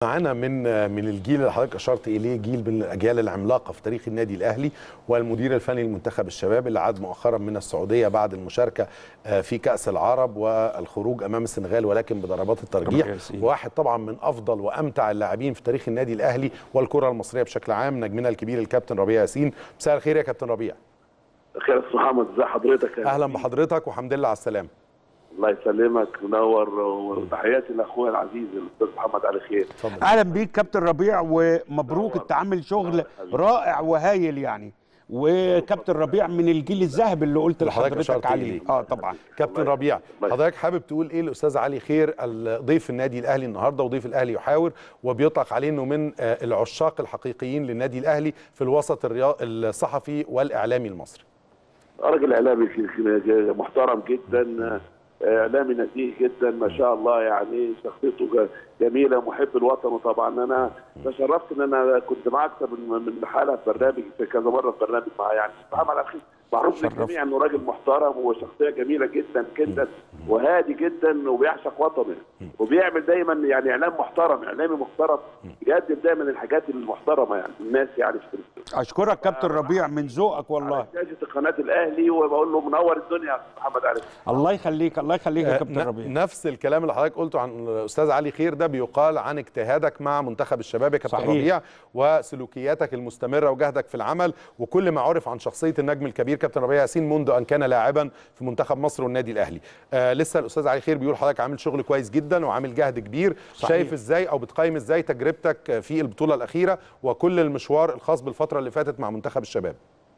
معانا من من الجيل اللي حضرتك اشرت اليه جيل من الاجيال العملاقه في تاريخ النادي الاهلي والمدير الفني لمنتخب الشباب اللي عاد مؤخرا من السعوديه بعد المشاركه في كاس العرب والخروج امام السنغال ولكن بضربات الترجيح واحد طبعا من افضل وامتع اللاعبين في تاريخ النادي الاهلي والكره المصريه بشكل عام نجمنا الكبير الكابتن ربيع ياسين مساء الخير يا كابتن ربيع خير يا محمد ازي حضرتك اهلا بحضرتك وحمد لله على السلامه الله يسلمك منور وتحياتي لاخويا العزيز الاستاذ محمد علي خير اهلا بيك كابتن ربيع ومبروك انت عامل شغل رائع وهايل يعني وكابتن ربيع من الجيل الذهبي اللي قلت لحضرتك عليه اه طبعا كابتن ربيع حضرتك حابب تقول ايه الاستاذ علي خير ضيف النادي الاهلي النهارده وضيف الاهلي يحاور وبيطلق عليه انه من العشاق الحقيقيين للنادي الاهلي في الوسط الصحفي والاعلامي المصري راجل اعلامي محترم جدا اعلامي نزيه جدا ما شاء الله يعني شخصيته جميله محب الوطن وطبعا انا تشرفت ان انا كنت معاه اكثر من من حلقه في برنامج في كذا مره في برنامج معاه يعني محمد على خير معروف للجميع انه راجل محترم وشخصيه جميله جدا جدا وهادي جدا وبيعشق وطنه وبيعمل دايما يعني اعلام محترم اعلامي محترم بيقدم دايما الحاجات المحترمه يعني الناس يعني في اشكرك كابتن ربيع من ذوقك والله على شاشه قناه الاهلي وبقول له منور الدنيا يا محمد علي الله يخليك الله يخليك يا كابتن ربيع نفس الكلام اللي حضرتك قلته عن الاستاذ علي خير ده بيقال عن اجتهادك مع منتخب الشباب يا كابتن ربيع وسلوكياتك المستمره وجهدك في العمل وكل ما عرف عن شخصيه النجم الكبير كابتن ربيع ياسين منذ ان كان لاعبا في منتخب مصر والنادي الاهلي آه لسه الاستاذ علي خير بيقول حضرتك عامل شغل كويس جدا وعامل جهد كبير صحيح. شايف ازاي او بتقيم ازاي تجربتك في البطوله الاخيره وكل المشوار الخاص بالفتره اللي فاتت مع منتخب الشباب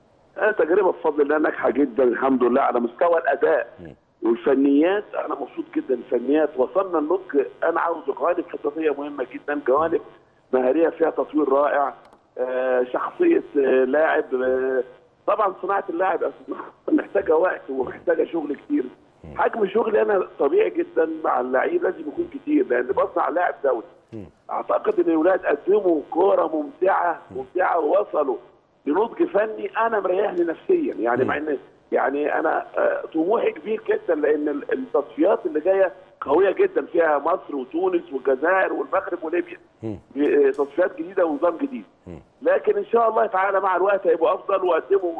تجربه بفضل الله ناجحه جدا الحمد لله على مستوى الاداء م. والفنيات انا مبسوط جدا الفنيات وصلنا النضج انا عاوز جوانب خططيه مهمه جدا جوانب مهاريه فيها تطوير رائع آه شخصيه آه لاعب آه طبعا صناعه اللاعب محتاجه وقت ومحتاجه شغل كتير حجم شغلي انا طبيعي جدا مع اللعيب لازم يكون كتير لان بصنع لاعب دولي اعتقد ان الاولاد قدموا كوره ممتعه ممتعه ووصلوا لنضج فني انا مريحني نفسيا يعني مع ان يعني انا طموحي كبير جدا لان التصفيات اللي جايه قويه جدا فيها مصر وتونس والجزائر والمغرب وليبيا تصفيات جديده ونظام جديد لكن ان شاء الله تعالى مع الوقت هيبقوا افضل وقدموا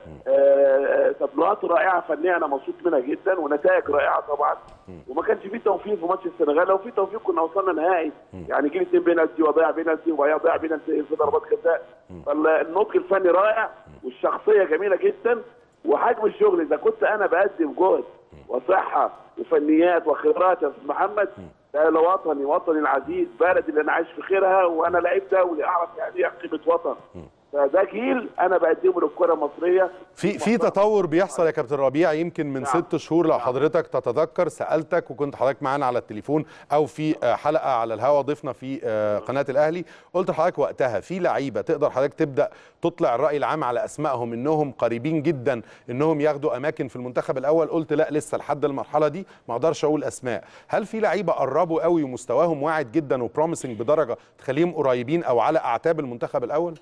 تبلوهات رائعه فنيه انا مبسوط منها جدا ونتائج رائعه طبعا وما كانش في توفيق في ماتش السنغال لو في توفيق كنا وصلنا نهائي يعني جيل اثنين بينالتي وضيع بينالتي وضيع بينالتي في ضربات جزاء فالنضج الفني رائع والشخصيه جميله جدا وحجم الشغل اذا كنت انا بقدم جهد وصحه وفنيات وخبرات يا استاذ محمد ده لوطني وطني العزيز بلدي اللي انا عايش في خيرها وانا لعيب دولي اعرف يعني ايه قيمه وطن فده جيل انا بقدمه للكره المصريه في في تطور بيحصل يا كابتن ربيع يمكن من نعم. ست شهور لو حضرتك تتذكر سالتك وكنت حضرتك معانا على التليفون او في حلقه على الهوا ضيفنا في قناه الاهلي قلت لحضرتك وقتها في لعيبه تقدر حضرتك تبدا تطلع الراي العام على اسمائهم انهم قريبين جدا انهم ياخدوا اماكن في المنتخب الاول قلت لا لسه لحد المرحله دي ما اقدرش اقول اسماء هل في لعيبه قربوا قوي ومستواهم واعد جدا وبروميسنج بدرجه تخليهم قريبين او على اعتاب المنتخب الاول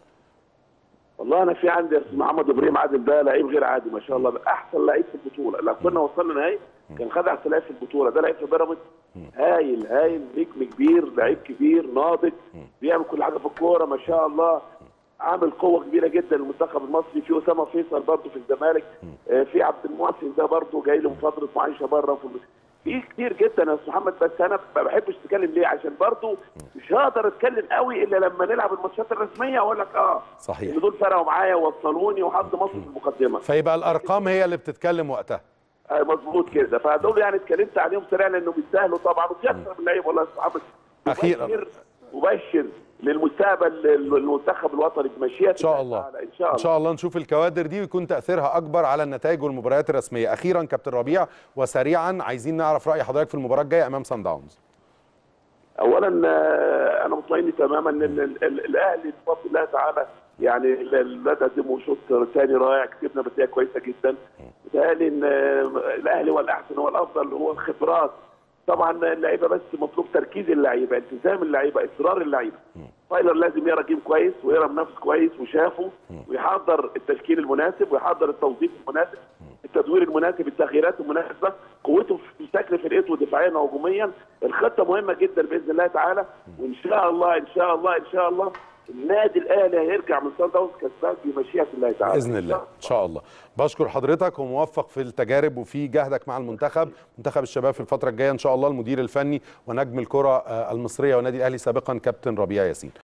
والله انا في عندي محمد ابراهيم عادل ده لعيب غير عادي ما شاء الله احسن لعيب في البطوله لو كنا وصلنا نهائي كان خد احسن لعيب في البطوله ده لعيب في بيراميدز هايل هايل نجم كبير لعيب كبير ناضج بيعمل كل حاجه في الكوره ما شاء الله عامل قوه كبيره جدا للمنتخب المصري في اسامه فيصل برضه في الزمالك في عبد المحسن ده برضه جاي له من فتره معيشه بره في في كتير جدا يا استاذ محمد بس انا ما بحبش اتكلم ليه عشان برضه مش هقدر اتكلم قوي الا لما نلعب الماتشات الرسميه واقول لك اه صحيح ان دول فرقوا معايا ووصلوني وحط مصر في المقدمه فيبقى الارقام هي اللي بتتكلم وقتها آه مظبوط كده فدول يعني اتكلمت عليهم سريع لانه بيستاهلوا طبعا وفي اكثر من لعيب والله يا استاذ محمد اخيرا مبشر للمستقبل المنتخب الوطني بمشيئه ان شاء الله ان شاء الله ان شاء الله نشوف الكوادر دي ويكون تاثيرها اكبر على النتائج والمباريات الرسميه اخيرا كابتن ربيع وسريعا عايزين نعرف راي حضرتك في المباراه الجايه امام سان داونز اولا انا مطمئن تماما ان الاهلي بفضل الله تعالى يعني الولاد قدموا شوط ثاني رائع كسبنا بنتيجه كويسه جدا بيتهيألي ان الاهلي هو الاحسن هو الافضل هو الخبرات طبعا اللعيبه بس مطلوب تركيز اللعيبه التزام اللعيبه اصرار اللعيبه فايلر لازم يقرا جيم كويس ويقرا منافس كويس وشافه ويحضر التشكيل المناسب ويحضر التوظيف المناسب التدوير المناسب التغييرات المناسبه قوته في شكل فرقته دفاعيا وهجوميا الخطه مهمه جدا باذن الله تعالى وان شاء الله ان شاء الله ان شاء الله النادي الاهلي هيرجع من صن داونز كسبان بمشيئه الله تعالى باذن الله ان شاء الله بشكر حضرتك وموفق في التجارب وفي جهدك مع المنتخب منتخب الشباب في الفتره الجايه ان شاء الله المدير الفني ونجم الكره المصريه والنادي الاهلي سابقا كابتن ربيع ياسين